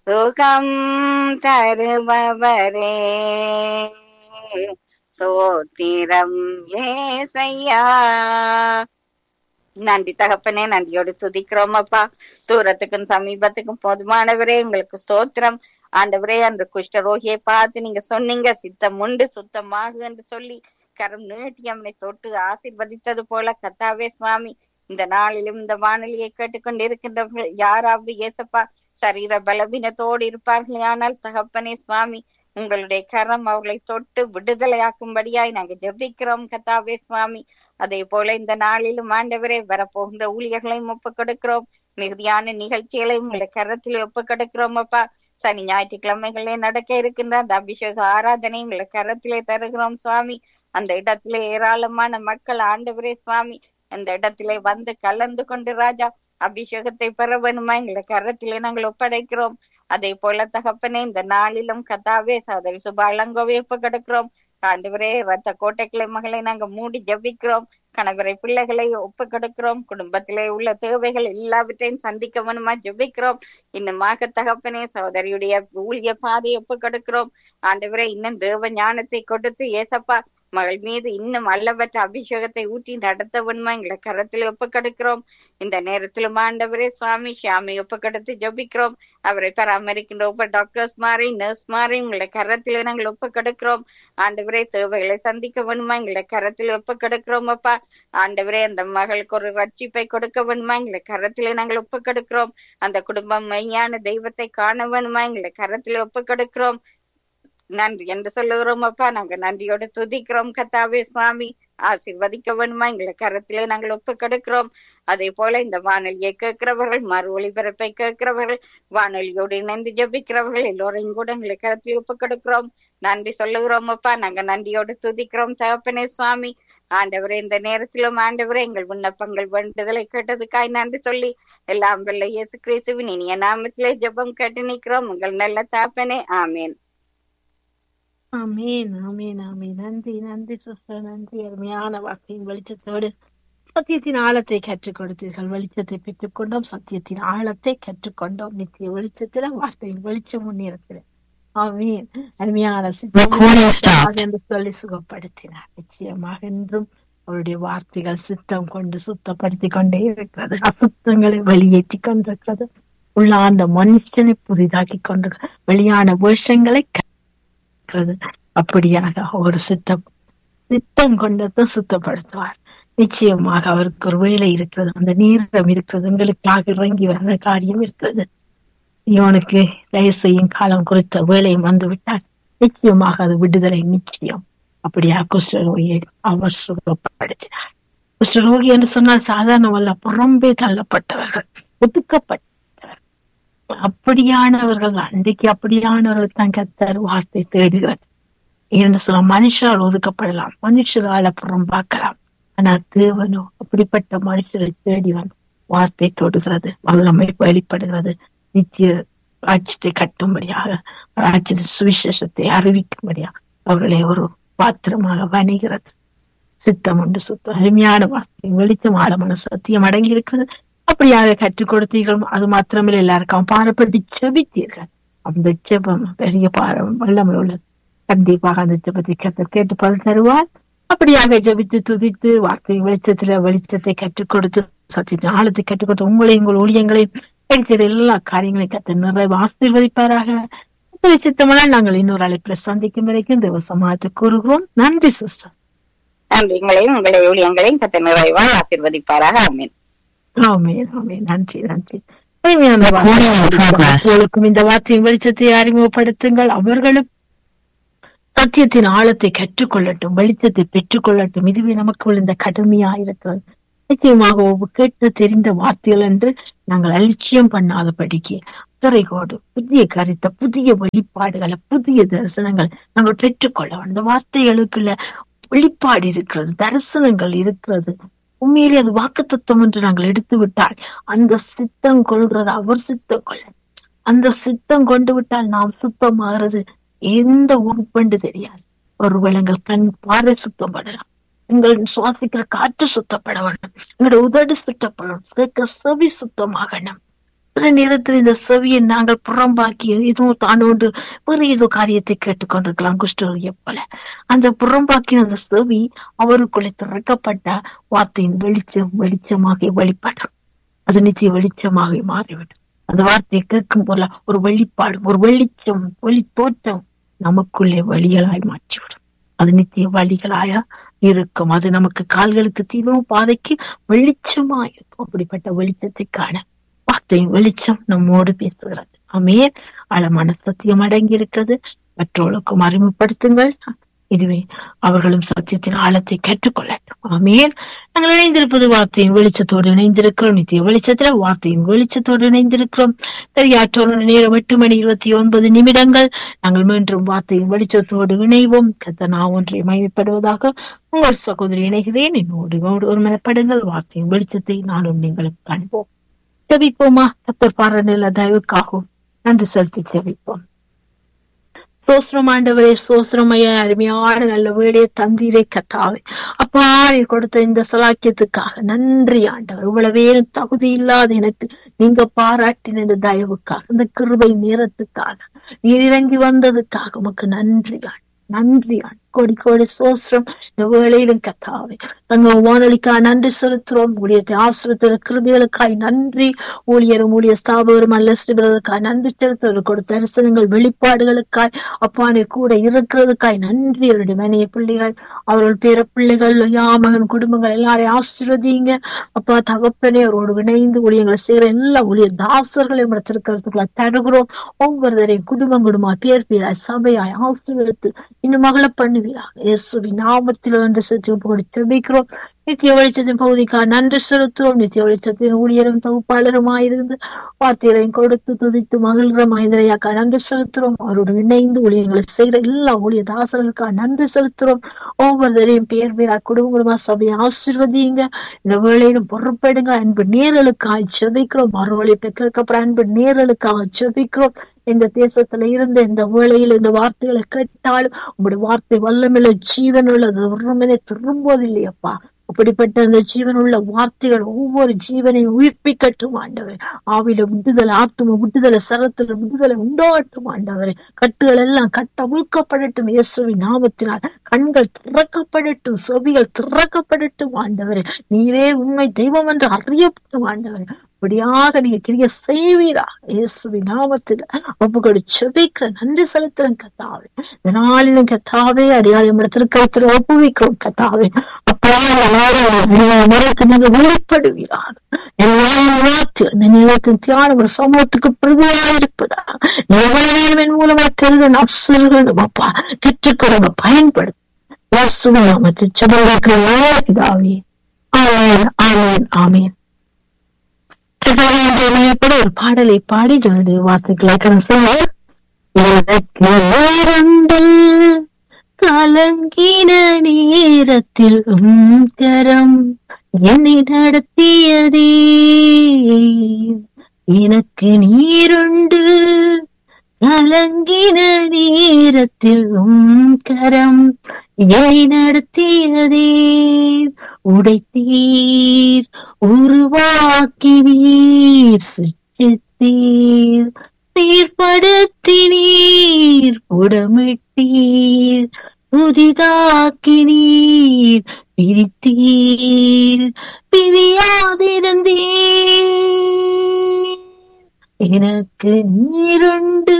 சுகம் தருபவரே சோத்திரம் ஏசையா நன்றி தகப்பனே நன்றியோடு துதிக்கிறோம் அப்பா தூரத்துக்கும் சமீபத்துக்கும் போதுமானவரே உங்களுக்கு ஸ்தோத்திரம் ஆண்டவரே அந்த குஷ்டரோகியை பார்த்து நீங்க சொன்னீங்க சித்தம் உண்டு சுத்தமாக என்று சொல்லி கரம் நீட்டி அவனை தொட்டு ஆசீர்வதித்தது போல கத்தாவே சுவாமி இந்த நாளிலும் இந்த வானொலியை கேட்டுக்கொண்டு இருக்கின்றவர்கள் யாராவது ஏசப்பா சரீர பலவீனத்தோடு இருப்பார்கள் ஆனால் தகப்பனே சுவாமி உங்களுடைய கரம் அவர்களை தொட்டு விடுதலையாக்கும்படியாய் நாங்க ஜெபிக்கிறோம் கத்தாவே சுவாமி அதே போல இந்த நாளிலும் ஆண்டவரே வரப்போகின்ற ஊழியர்களையும் ஒப்பு கொடுக்கிறோம் மிகுதியான நிகழ்ச்சிகளையும் உங்களை கரத்தில் ஒப்பு கொடுக்கிறோம் அப்பா சனி ஞாயிற்றுக்கிழமைகளே நடக்க இருக்கின்ற அந்த அபிஷேக ஆராதனை உங்களை கரத்திலே தருகிறோம் சுவாமி அந்த இடத்திலே ஏராளமான மக்கள் ஆண்டவரே சுவாமி அந்த இடத்திலே வந்து கலந்து கொண்டு ராஜா அபிஷேகத்தை பெற வேணுமா எங்களை கரத்திலே நாங்கள் ஒப்படைக்கிறோம் அதே போல தகப்பனே இந்த நாளிலும் கதாவே சோதரி சுபாலங்கோவை ஒப்பு கிடக்கிறோம் ஆண்டவரே ரத்த கோட்டைகளை மகளை நாங்க மூடி ஜபிக்கிறோம் கணவரை பிள்ளைகளை ஒப்பு கொடுக்கிறோம் குடும்பத்திலே உள்ள தேவைகள் எல்லாவற்றையும் சந்திக்க வேணுமா ஜெபிக்கிறோம் இன்னுமாக தகப்பனே சகோதரியுடைய ஊழிய பாதையை ஒப்பு கொடுக்கிறோம் ஆண்டவரே இன்னும் தேவ ஞானத்தை கொடுத்து ஏசப்பா மகள் மீது இன்னும் அல்லவற்ற அபிஷேகத்தை ஊட்டி நடத்த வேணுமா எங்களை கரத்தில் ஒப்பு கொடுக்கிறோம் இந்த நேரத்திலும் ஆண்டவரே சுவாமி ஷியாமி ஒப்பு கொடுத்து ஜபிக்கிறோம் அவரை பராமரிக்கின்ற ஒப்ப டாக்டர்ஸ் மாறி நர்ஸ் மாறி உங்களை கரத்திலே நாங்கள் ஒப்பு கொடுக்கிறோம் ஆண்டவரே தேவைகளை சந்திக்க வேணுமா எங்களை கரத்தில் ஒப்பு கொடுக்கிறோம் அப்பா ஆண்டவரே அந்த மகளுக்கு ஒரு ரட்சிப்பை கொடுக்க வேணுமா எங்களை கரத்திலே நாங்கள் ஒப்பு கொடுக்கிறோம் அந்த குடும்பம் மெய்யான தெய்வத்தை காண வேணுமா எங்களை கரத்திலே ஒப்பு கொடுக்கிறோம் நன்றி என்று சொல்லுகிறோம் அப்பா நாங்க நன்றியோடு துதிக்கிறோம் கத்தாவே சுவாமி ஆசீர்வதிக்க வேணுமா எங்களை கரத்திலே நாங்கள் ஒப்பு கொடுக்கிறோம் அதே போல இந்த வானொலியை கேட்கிறவர்கள் மறு ஒளிபரப்பை கேட்கிறவர்கள் வானொலியோடு இணைந்து ஜபிக்கிறவர்கள் எல்லோரையும் கூட எங்களை கரத்தில் ஒப்பு கொடுக்கிறோம் நன்றி சொல்லுகிறோம் அப்பா நாங்க நன்றியோடு துதிக்கிறோம் தகப்பனே சுவாமி ஆண்டவரே இந்த நேரத்திலும் ஆண்டவரே எங்கள் விண்ணப்பங்கள் வேண்டுதலை கேட்டதுக்காய் நன்றி சொல்லி எல்லாம் வெள்ள இயேசு கிறிஸ்துவின் இனிய நாமத்திலே ஜெபம் கேட்டு நிற்கிறோம் உங்கள் நல்ல தாப்பனே ஆமேன் ஆமீன் ஆமீன் ஆமீன் நன்றி நன்றி சிஸ்டர் நன்றி அருமையான வார்த்தையின் வெளிச்சத்தோடு சத்தியத்தின் ஆழத்தை கற்றுக் கொடுத்தீர்கள் வெளிச்சத்தை பெற்றுக்கொண்டோம் சத்தியத்தின் ஆழத்தை கற்றுக்கொண்டோம் நித்திய வெளிச்சத்தில வார்த்தையின் வெளிச்சம் முன்னேறத்தில் ஆமீன் அருமையான Recording stopped. என்று சொல்லி சுகப்படுத்தினார் நிச்சயமாக என்றும் அவருடைய வார்த்தைகள் சித்தம் கொண்டு சுத்தப்படுத்தி கொண்டே இருக்கிறது அசுத்தங்களை வெளியேற்றி கொண்டிருக்கிறது உள்ள அந்த மனுஷனை புதிதாக்கி கொண்டு வெளியான வேஷங்களை இருக்கிறது அப்படியாக ஒரு சித்தம் சித்தம் கொண்டதான் சுத்தப்படுத்துவார் நிச்சயமாக அவருக்கு ஒரு வேலை இருக்கிறது அந்த நீரம் இருக்கிறது உங்களுக்காக இறங்கி வர்ற காரியம் இருக்கிறது இவனுக்கு தயவு செய்யும் காலம் குறித்த வேலையும் வந்து விட்டால் நிச்சயமாக அது விடுதலை நிச்சயம் அப்படியா குஷ்டரோகியை அவர் சுகப்படுத்தினார் குஷ்டரோகி என்று சொன்னால் சாதாரணமல்ல புறம்பே தள்ளப்பட்டவர்கள் ஒதுக்கப்பட்டவர்கள் அப்படியானவர்கள் அன்றைக்கு அப்படியானவர்கள் தான் கத்தர் வார்த்தை தேடுகிறார் என்று சொல்ல மனுஷரால் ஒதுக்கப்படலாம் மனுஷரால் அப்புறம் பார்க்கலாம் ஆனால் தேவனோ அப்படிப்பட்ட மனுஷரை தேடி வந்து வார்த்தை தொடுகிறது வல்லமை வெளிப்படுகிறது நித்திய ராஜ்யத்தை கட்டும்படியாக ராஜ்யத்தின் சுவிசேஷத்தை அறிவிக்கும்படியாக அவர்களை ஒரு பாத்திரமாக வணிகிறது சித்தம் உண்டு சுத்தம் அருமையான வார்த்தை வெளிச்சம் ஆழமான சத்தியம் அடங்கி இருக்கிறது அப்படியாக கற்றுக் கொடுத்தீர்கள் அது மாத்திரமில்லை எல்லாருக்கும் பாரப்பட்டு செபித்தீர்கள் அந்த ஜெபம் பெரிய பாரம் வல்லமை உள்ளது கண்டிப்பாக அந்த ஜெபத்தை கத்த கேட்டு பதில் தருவார் அப்படியாக ஜெபித்து துதித்து வார்த்தை வெளிச்சத்துல வெளிச்சத்தை கற்றுக் கொடுத்து சத்தியத்தின் ஆழத்தை கற்றுக் கொடுத்து உங்களை உங்கள் ஊழியங்களையும் கிடைக்கிற எல்லா காரியங்களையும் கத்த நிறைவு ஆசீர்வதிப்பாராக உங்களை சித்தமெல்லாம் நாங்கள் இன்னொரு அழைப்புல சந்திக்கும் வரைக்கும் தேவ சமாஜத்தை கூறுகிறோம் நன்றி சிஸ்டர் நன்றிங்களையும் உங்களை ஊழியங்களையும் கத்த நிறைவா ஆசீர்வதிப்பாராக ஆமீன் ஆமே ஆமே நன்றி நன்றி அருமையான Recording in progress. உங்களுக்கும் இந்த வார்த்தையின் வெளிச்சத்தை அறிமுகப்படுத்துங்கள் அவர்களும் சத்தியத்தின் ஆழத்தை கற்றுக்கொள்ளட்டும் வெளிச்சத்தை பெற்றுக்கொள்ளட்டும் இதுவே நமக்கு விழுந்த கடுமையா இருக்கிறது நிச்சயமாக ஒவ்வொரு கேட்டு தெரிந்த வார்த்தைகள் என்று நாங்கள் அலட்சியம் பண்ணாதபடிக்கு துறைகோடு புதிய கருத்தை புதிய வெளிப்பாடுகளை புதிய தரிசனங்கள் நாங்கள் பெற்றுக்கொள்ள வேண்டும். அந்த வார்த்தைகளுக்குள்ள வெளிப்பாடு இருக்கிறது தரிசனங்கள் இருக்கிறது உண்மையிலே அது வாக்குத்தத்தம் என்று நாங்கள் எடுத்து விட்டால் அந்த சித்தம் கொள்கிறது அவர் சித்தம் கொள்ள அந்த சித்தம் கொண்டு விட்டால் நாம் சுத்தமாகிறது எந்த உறுப்பண்டு தெரியாது ஒருவேளை எங்கள் கண் பார்வை சுத்தப்படலாம் எங்கள் சுவாசிக்கிற காற்று சுத்தப்பட வேண்டும் எங்களுடைய உதடு சுத்தப்படணும் கேட்கிற செவி சுத்தமாகணும் சில நேரத்தில் இந்த செவியை நாங்கள் புறம்பாக்கி ஏதோ தானோண்டு வேறு ஏதோ காரியத்தை கேட்டுக்கொண்டிருக்கலாம் குஷ்டரோகியை போல அந்த புறம்பாக்கின அந்த செவி அவருக்குள்ளே திறக்கப்பட்ட வார்த்தையின் வெளிச்சம் வெளிச்சமாக வெளிப்படும் அது நிச்சய வெளிச்சமாக மாறிவிடும் அந்த வார்த்தையை கேட்கும் போல ஒரு வெளிப்பாடு ஒரு வெளிச்சம் வெளி தோற்றம் நமக்குள்ளே வழிகளாய் மாற்றிவிடும் அது நித்திய வழிகளாயா இருக்கும் அது நமக்கு கால்களுக்கு தீபம் பாதைக்கு வெளிச்சமா இருக்கும் அப்படிப்பட்ட வெளிச்சத்தை காண வார்த்தையின் வெளிச்சம் நம்மோடு பேசுகிறது அமேன் ஆழமான சத்தியம் அடங்கி இருக்கிறது மற்றவர்களுக்கும் அறிமுகப்படுத்துங்கள் இதுவே அவர்களும் சத்தியத்தின் ஆழத்தை கற்றுக்கொள்ளட்டும் ஆமேன் நாங்கள் இணைந்திருப்பது வார்த்தையின் வெளிச்சத்தோடு இணைந்திருக்கிறோம் நித்திய வெளிச்சத்துல வார்த்தையின் வெளிச்சத்தோடு இணைந்திருக்கிறோம் தெரியாற்றோர் நேரம் எட்டு மணி இருபத்தி ஒன்பது நிமிடங்கள் நாங்கள் மீண்டும் வார்த்தையின் வெளிச்சத்தோடு இணைவோம் கத்தனா ஒன்றை மயப்படுவதாக உங்கள் சகோதரி இணைகிறேன் என்னோடு ஒரு மனப்படுங்கள் வார்த்தையின் வெளிச்சத்தை நானும் நீங்களும் காண்போம் செவிப்போமா கத்தர் பாரநில தயவுக்காகவும் நன்றி செலுத்தி செவிப்போம் சோஸ்திரம் ஆண்டவரே சோஸ்திரமைய அருமையான நல்ல வேலையை தந்தீரே கத்தாவே அப்பா நீ கொடுத்த இந்த சலாக்கியத்துக்காக நன்றி ஆண்டவர் இவ்வளவே தகுதி இல்லாத எனக்கு நீங்க பாராட்டின இந்த தயவுக்காக இந்த கிருபை நேரத்துக்காக நீர் இறங்கி வந்ததுக்காக உமக்கு நன்றி ஆண்டு நன்றி ஆண்டு கோடி கோடி சோஸ்திரம் இந்த வேளையிலும் கத்தாவே தங்க வானொலிக்காக நன்றி செலுத்துறோம் ஊழியத்தை ஆசிரியர் கிருபிகளுக்காய் நன்றி ஊழியரும் ஊழிய ஸ்தாபகரும் அல்ல ஸ்ரீபர்களுக்காய் நன்றி செலுத்துவர் கொடுத்த தரிசனங்கள் வெளிப்பாடுகளுக்காய் அப்பானை கூட இருக்கிறதுக்காய் நன்றி அவருடைய மனைய பிள்ளைகள் அவர்கள் பேர பிள்ளைகள் யாமகன் குடும்பங்கள் எல்லாரையும் ஆசீர்வதிங்க அப்பா தகப்பனே அவரோடு இணைந்து ஊழியங்களை செய்கிற எல்லா ஊழிய தாசர்களையும் திருக்கிறதுக்குள்ள தருகிறோம் ஒவ்வொருத்தரையும் குடும்பம் குடும்பமா பேர் பேராய் சபையாய் ஆசீர்வதித்து இன்னும் மகள பண்ணுவீராக இயேசுவி நாமத்தில் ஒன்று செலுத்தி ஒப்பு ஜெபிக்கிறோம் நித்திய வெளிச்சத்தின் பகுதிக்காக நன்றி செலுத்துறோம் நித்திய வெளிச்சத்தின் ஊழியரும் தொகுப்பாளருமாயிருந்து வார்த்தைகளையும் கொடுத்து துதித்து மகிழ்கிற மகேந்திரையாக்கா நன்றி செலுத்துறோம் அவரோடு இணைந்து ஊழியர்களை செய்கிற எல்லா ஊழிய தாசர்களுக்காக நன்றி செலுத்துறோம் ஒவ்வொருத்தரையும் பேர் பேரா குடும்பமா சபையை ஆசீர்வதிங்க இந்த வேளையிலும் பொறுப்பெடுங்க அன்பு நேரலுக்காக ஜெபிக்கிறோம் மறுவழி பெற்றதுக்கு அப்புறம் அன்பு நேரலுக்காக ஜெபிக்கிறோம் இந்த தேசத்துல இருந்த இந்த வேளையில் இந்த வார்த்தைகளை கேட்டாலும் உங்களுடைய வார்த்தை வல்லமில்ல ஜீவன் உள்ளது ஒருமனே திரும்புவதில்லையப்பா அப்படிப்பட்ட அந்த ஜீவனுள்ள வார்த்தைகள் ஒவ்வொரு ஜீவனையும் உயிர்ப்பிக்கட்டும் ஆண்டவர் ஆவில விடுதலை ஆத்தும விடுதலை சரத்துல விடுதலை உண்டாகட்டும் ஆண்டவர் கட்டுகள் எல்லாம் கட்ட உழுக்கப்படட்டும் இயேசுவின் நாமத்தினால் கண்கள் திறக்கப்படட்டும் செவிகள் திறக்கப்படட்டும் ஆண்டவர் நீரே உண்மை தெய்வம் என்று அறியப்படும் ஆண்டவர் அப்படியாக நீங்க கிரிய செய்வீரா இயேசுவி நாமத்தில் ஒப்புக்கொடு செபிக்கிற நன்றி செலுத்துறேன் கத்தாவே நாளிலும் கத்தாவே அடியாளம் இடத்திற்கு ஒப்புவிக்கிறோம் கத்தாவே அப்பா மரத்தை நீங்க வெளிப்படுவீராக இந்த நிலத்தின் தியானம் ஒரு சமூகத்துக்கு பிரதியாக இருப்பதா எவ்வளவு வேணும் மூலமா தெரிந்த நப்சர்கள் அப்பா கற்றுக்கொடுங்க பயன்படுத்த இயேசுவி நாமத்தில் செபங்களுக்கிற நல்ல பிதாவே ஆமேன் ஆமேன் ஆமேன் கூட ஒரு பாடலை பாடி ஜனடைய வார்த்தைகளை எனக்கு நேரண்டு கலங்கின நேரத்தில் உம் கரம் என்னை நடத்தியதே எனக்கு நீருண்டு கலங்கின நேரத்தில் உம் கரம் என்னை நடத்தியதே உடைத்தீர் உருவாக்கினீர் சிருஷ்டித்தீர் சீர்படுத்தினீர் புடமிட்டீர் புதிதாக்கினீர் பிரித்தீர் பிரியாதிருந்தீர் எனக்கு நீருண்டு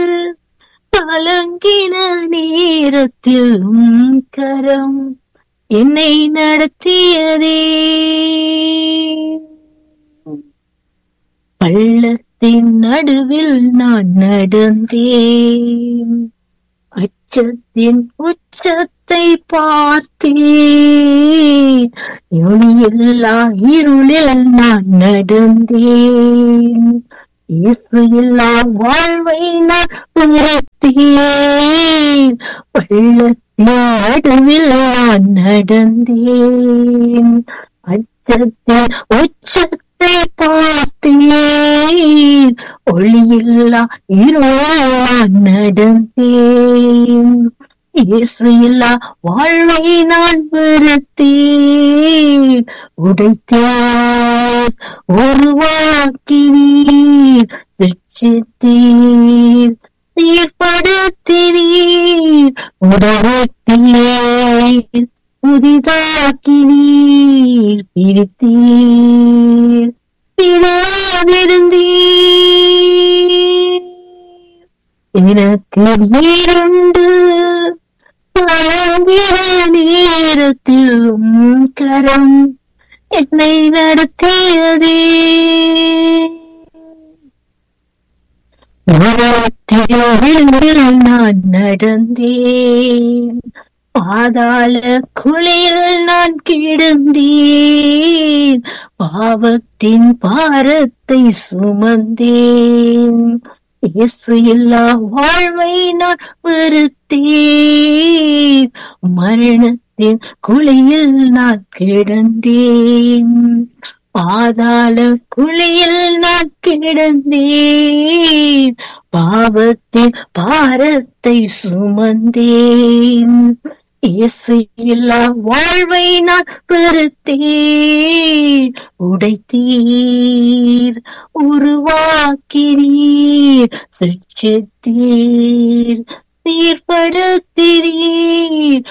கலங்கின நேரத்தில் உம் கரம் என்னை நடத்தியதே பள்ளத்தின் நடுவில் நான் நடந்தேன் அச்சத்தின் உச்சத்தை பார்த்தேன் ஒளியில்லா இருளில் நான் நடந்தேன் இயேசு இல்லா வாழ்வை நான் உயர்த்தேன் பள்ளத்தின் நடுவில் நான் நடந்தேன் அச்சத்தின் உச்சத்தை பார்த்தேன் ஒளியில்லா இருளான் நடந்தேன் இயேசு இல்லா வாழ்வை நான் வெறுத்தேன் உடைத்தேன் உருவாக்கினீர் சிற்றித்தீர் சீர்படுத்தினீர் உடனீர் புதிதாக்கினீர் பிரித்தீர் பிறந்திருந்தீர் எனக்கு நீருண்டு பழங்கிற நேரத்தில் உம் கரம் என்னை நடத்தியதே உலகத்தில் நான் நடந்தேன் பாதாள குழியில் நான் கிடந்தேன் பாவத்தின் பாரத்தை சுமந்தேன் இயேசு இல்லா வாழ்வை நான் வெறுத்தேன் மரணத்தின் குழியில் நான் கிடந்தேன் பாதாள குழியில் நான் கிடந்தேன் பாவத்தின் பாரத்தை சுமந்தேன் இயேசு இல்லா வாழ்வை நான் பெறுத்தேன் உடைத்தீர் உருவாக்கினீர் சிருஷ்டித்தீர் சீர்படுத்தினீர்